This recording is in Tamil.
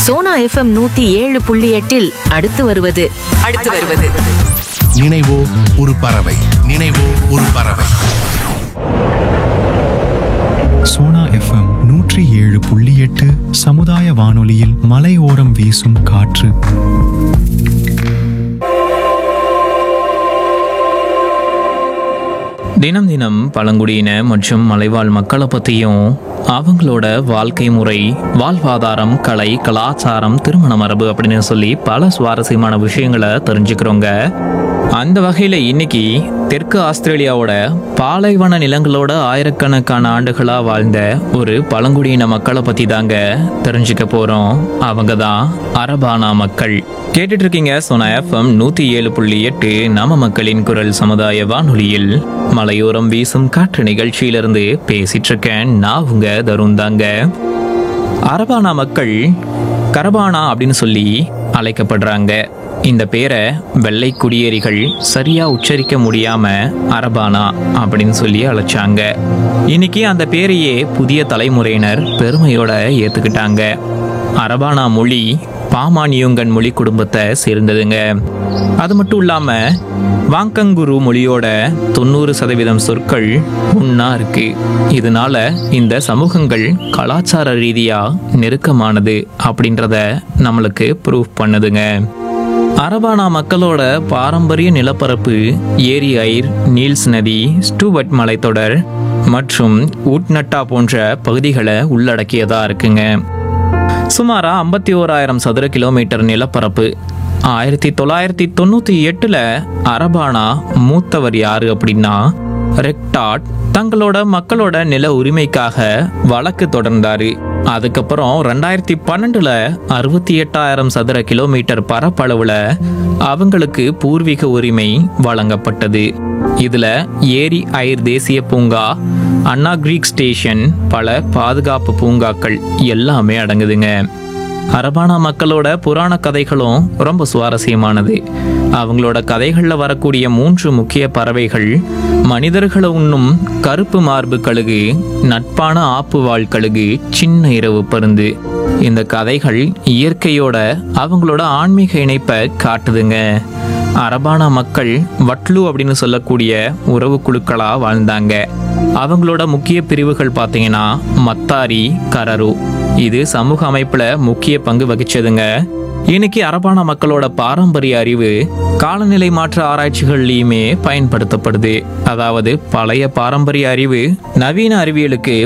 சோனா எஃப்எம் நூத்தி ஏழு புள்ளி எட்டில் அடுத்து வருவது அடுத்து வருவது நினைவோ ஒரு பறவை நினைவோ ஒரு பறவை சோனா எஃப்எம் நூற்றி ஏழு புள்ளி எட்டு சமுதாய வானொலியில் மலையோரம் வீசும் காற்று தினம் தினம் பழங்குடியின மற்றும் மலைவாழ் மக்களை பற்றியும் அவங்களோட வாழ்க்கை முறை வாழ்வாதாரம் கலை கலாச்சாரம் திருமண மரபு அப்படின்னு சொல்லி பல சுவாரஸ்யமான விஷயங்களை தெரிஞ்சுக்கிறோங்க அந்த வகையில் இன்னைக்கு தெற்கு ஆஸ்திரேலியாவோட பாலைவன நிலங்களோட ஆயிரக்கணக்கான ஆண்டுகளாக வாழ்ந்த ஒரு பழங்குடியின மக்களை பற்றி தாங்க தெரிஞ்சுக்க போகிறோம் அவங்க தான் அரபானா மக்கள் கேட்டுட்டு இருக்கீங்க சோனா எஃப்எம் நூற்றி ஏழு புள்ளி எட்டு நாம மக்களின் குரல் சமுதாய வானொலியில் மலையோரம் வீசும் காற்று நிகழ்ச்சியிலிருந்து பேசிட்டு இருக்கேன் நான் உங்க தருண் தாங்க அரபானா மக்கள் கரபானா அப்படின்னு சொல்லி அழைக்கப்படுறாங்க இந்த பேரை வெள்ளை குடியேறிகள் சரியா உச்சரிக்க முடியாம அரபானா அப்படின்னு சொல்லி அழைச்சாங்க இன்னைக்கு அந்த பேரையே புதிய தலைமுறையினர் பெருமையோட ஏத்துக்கிட்டாங்க அரபானா மொழி பாமானியுங்கன் மொழி குடும்பத்தை சேர்ந்ததுங்க அது மட்டும் இல்லாம வாங்கங்குரு மொழியோட தொண்ணூறு சதவீதம் சொற்கள் ஒன்னா இருக்கு இதனால இந்த சமூகங்கள் கலாச்சார ரீதியா நெருக்கமானது அப்படின்றத நம்மளுக்கு ப்ரூவ் பண்ணுதுங்க அரபானா மக்களோட பாரம்பரிய நிலப்பரப்பு ஏரி ஐர் நீல்ஸ் நதி ஸ்டூவட் மலைத்தொடர் மற்றும் உட்நட்டா போன்ற பகுதிகளை உள்ளடக்கியதா இருக்குங்க சுமாரா ஐம்பத்தி ஓராயிரம் சதுர கிலோமீட்டர் நிலப்பரப்பு ஆயிரத்தி தொள்ளாயிரத்தி தொண்ணூற்றி எட்டில் அரபானா மூத்தவர் யாரு அப்படின்னா ரெக்டாட் தங்களோட மக்களோட நில உரிமைக்காக வழக்கு தொடர்ந்தாரு அதுக்கப்புறம் ரெண்டாயிரத்தி பன்னெண்டுல அறுபத்தி எட்டாயிரம் சதுர கிலோமீட்டர் பரப்பளவுல அவங்களுக்கு பூர்வீக உரிமை வழங்கப்பட்டது இதுல ஏரி ஐர் தேசிய பூங்கா அண்ணா கிரீக் ஸ்டேஷன் பல பாதுகாப்பு பூங்காக்கள் எல்லாமே அடங்குதுங்க அரபானா மக்களோட புராண கதைகளும் ரொம்ப சுவாரஸ்யமானது அவங்களோட கதைகளில் வரக்கூடிய மூன்று முக்கிய பறவைகள் மனிதர்களை உண்ணும் கருப்பு மார்பு கழுகு நட்பான ஆப்புவாழ் கழுகு சின்ன இரவு பருந்து இந்த கதைகள் இயற்கையோட அவங்களோட ஆன்மீக இணைப்பை காட்டுதுங்க அரபானா மக்கள் வட்லு அப்படின்னு சொல்லக்கூடிய உறவு குழுக்களா வாழ்ந்தாங்க அவங்களோட முக்கிய பிரிவுகள் பார்த்தீங்கன்னா மத்தாரி கரரு இது சமூக அமைப்புல முக்கிய பங்கு வகிச்சதுங்க இன்னைக்கு அரபானா மக்களோட பாரம்பரிய அறிவு காலநிலை மாற்ற ஆராய்ச்சிகள்லையுமே பயன்படுத்தப்படுது அதாவது பழைய பாரம்பரிய அறிவு நவீன அறிவியலுக்கு